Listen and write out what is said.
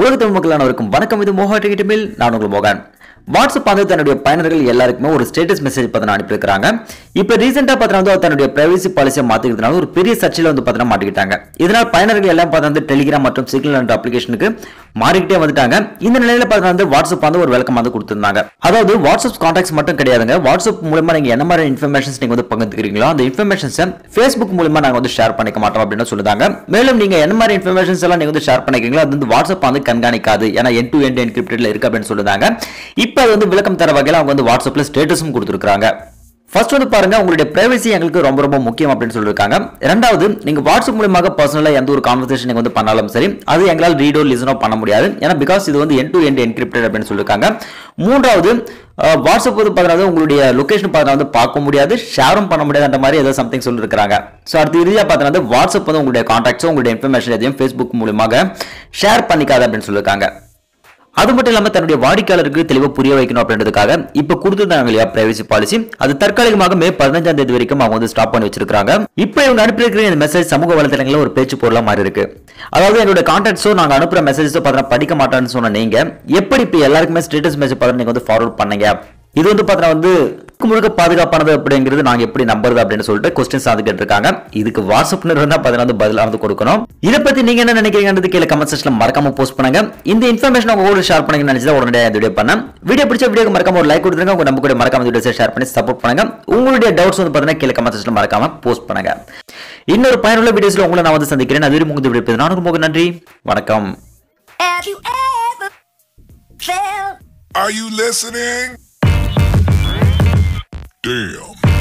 உலக தமிழ் மக்கள் அனைவருக்கும் வணக்கம் இது மோகா டிகிட்டமில் நான் உங்கள் மோகன் வாட்ஸ்அப் வந்து தன்னுடைய பயனர்கள் எல்லாருக்குமே ஒரு ஸ்டேட்டஸ் மெசேஜ் பார்த்தீங்கன்னா அனுப்பியிருக்காங்க இப்போ ரீசெண்டாக பார்த்தீங்கன்னா வந்து தன்னுடைய பிரைவசி பாலிசியை மாற்றிக்கிறதுனால ஒரு பெரிய சர்ச்சையில் வந்து பார்த்தீங்கன்னா மாட்டிக்கிட்டாங்க இதனால் பயனர்கள் எல்லாம் பார்த்தா வந்து டெலிகிராம் மற்றும் சிக்னல் என்ற அப்ளிகேஷனுக்கு மாறிக்கிட்டே வந்துட்டாங்க இந்த நிலையில பார்த்தீங்கன்னா வந்து வாட்ஸ்அப் வந்து ஒரு விளக்கம் வந்து கொடுத்திருந்தாங்க அதாவது வாட்ஸ்அப் கான்டாக்ட்ஸ் மட்டும் கிடையாதுங்க வாட்ஸ்அப் மூலமா நீங்க என்ன மாதிரி இன்ஃபர்மேஷன்ஸ் நீங்க வந்து பகிர்ந்துக்கிறீங்களோ அந்த இன்ஃபர்மேஷன்ஸை ஃபேஸ்புக் மூலமா நாங்க வந்து ஷேர் பண்ணிக்க மாட்டோம் அப்படின்னு சொல்லுதாங்க மேலும் நீங்க என்ன மாதிரி இன்ஃபர்மேஷன்ஸ் எல்லாம் நீங்க வந்து ஷேர் பண்ணிக்கிறீங்களோ அது வந்து வாட்ஸ்அப் வந்து கண்காணிக்காது ஏன்னா என் டு என் என்கிரிப்டட்ல இருக்கு அப்படின்னு சொல்லுதாங்க இப்போ அது வந்து விளக்கம் தர வகையில் அவங்க வந்து வாட்ஸ்அப்ல ஸ்டேட்டஸும் கொடுத்துருக்காங்க ஃபர்ஸ்ட் வந்து பாருங்க உங்களுடைய பிரைவசி எங்களுக்கு ரொம்ப ரொம்ப முக்கியம் அப்படின்னு சொல்லியிருக்காங்க ரெண்டாவது நீங்க வாட்ஸ்அப் மூலமாக பர்சனலா எந்த ஒரு கான்வர்சேஷன் நீங்க வந்து பண்ணாலும் சரி அது எங்களால் ரீடோ லிசனோ பண்ண முடியாது ஏன்னா பிகாஸ் இது வந்து என் டு என் என்கிரிப்டட் அப்படின்னு சொல்லியிருக்காங்க மூன்றாவது அஹ், வாட்ஸ்அப் வந்து பார்த்தீங்கன்னா உங்களுடைய லொகேஷன் பார்த்தா வந்து பார்க்க முடியாது ஷேரும் பண்ண முடியாது அந்த மாதிரி ஏதோ சம்திங் சொல்லியிருக்காங்க ஸோ அடுத்து இறுதியாக பார்த்தீங்கன்னா வாட்ஸ்அப் வந்து உங்களுடைய கான்டாக்ட்ஸோ உங்களுடைய இன்ஃபர்மேஷன் எதையும் ஃபேஸ்புக் மூலமாக ஷேர் பண்ணிக்காது அப்படின்னு சொல்லியிருக்காங்க அது மட்டும் இல்லாம தன்னுடைய வாடிக்கையாளருக்கு தெளிவாக புரிய வைக்கணும் அப்படின்றதுக்காக இப்ப கொடுத்துருந்தாங்க இல்லையா பிரைவசி பாலிசி அது தற்காலிகமாக மே பதினஞ்சாம் தேதி வரைக்கும் அவங்க வந்து ஸ்டாப் பண்ணி வச்சிருக்காங்க இப்போ இவங்க அனுப்பியிருக்கிற இந்த மெசேஜ் சமூக வலைதளங்களில் ஒரு பேச்சு பொருளா மாறி இருக்கு அதாவது என்னோட கான்டாக்ட்ஸோ நாங்க அனுப்புற மெசேஜஸோ பார்த்தா படிக்க மாட்டோம்னு சொன்ன நீங்க எப்படி இப்போ எல்லாருக்குமே ஸ்டேட்டஸ் மெசேஜ் பார்த்து நீங்க வந்து ஃபார்வர்ட் பண்ணீங்க இது வந்து பார்த்தா வந்து முழுக்க முழுக்க பாதுகாப்பானது அப்படிங்கிறது நாங்க எப்படி நம்புறது அப்படின்னு சொல்லிட்டு கொஸ்டின்ஸ் வந்து கேட்டிருக்காங்க இதுக்கு வாட்ஸ்அப் இருந்தா பார்த்தீங்கன்னா வந்து பதிலாக வந்து கொடுக்கணும் இதை பத்தி நீங்க என்ன நினைக்கிறீங்கன்றது கீழே கமெண்ட் செக்ஷன்ல மறக்காம போஸ்ட் பண்ணுங்க இந்த இன்ஃபர்மேஷன் உங்க கூட ஷேர் பண்ணுங்க நினைச்சா உடனடியாக இந்த வீடியோ பண்ணேன் வீடியோ பிடிச்ச வீடியோக்கு மறக்காம ஒரு லைக் கொடுத்துருங்க உங்க நம்ம கூட மறக்காம வீடியோ ஷேர் பண்ணி சப்போர்ட் பண்ணுங்க உங்களுடைய டவுட்ஸ் வந்து பார்த்தீங்கன்னா கீழே கமெண்ட் செக்ஷன்ல மறக்காம போஸ்ட் பண்ணுங்க இன்னொரு பயனுள்ள வீடியோஸ்ல உங்களை நான் வந்து சந்திக்கிறேன் அது முகத்து வீடியோ நானும் ரொம்ப நன்றி வணக்கம் Have you ever felt Are you listening? Damn.